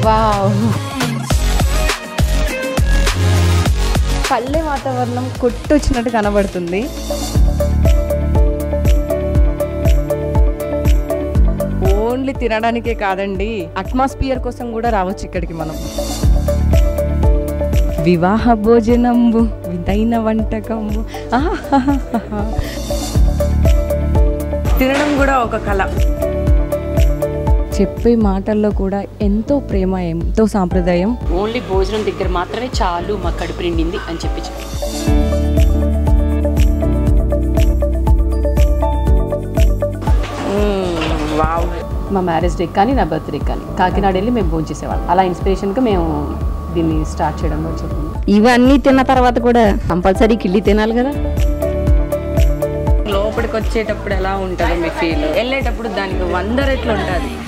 Wow పల్లె వాతావరణం కొట్టొచ్చినట్టు కనబడుతుంది ఓన్లీ తినడానికే కాదండి అట్మాస్ఫియర్ కోసం కూడా రావచ్చు ఇక్కడికి మనం వివాహ భోజనంబు విదైన వంటకంబు ఆహాహాహా. తినడం కూడా ఒక కళ చెప్పే మాటల్లో కూడా ఎంతో ప్రేమ ఎంతో సాంప్రదాయం ఓన్లీ భోజనం దగ్గర మాత్రమే చాలు మా కడుపు నిండింది అని చెప్పి చెప్పి వావ్ మా మ్యారేజ్ డే కానీ నా బర్త్డే కానీ కాకినాడ వెళ్ళి మేము భోజనం చేసేవాళ్ళం అలా ఇన్స్పిరేషన్గా మేము దీన్ని స్టార్ట్ చేయడం కూడా జరిగింది ఇవన్నీ తిన్న తర్వాత కూడా కంపల్సరీ కిళ్ళి తినాలి కదా లోపలికి వచ్చేటప్పుడు ఎలా ఉంటుందో మీ ఫీల్ వెళ్ళేటప్పుడు దానికి వంద రెట్లు ఉంటుంది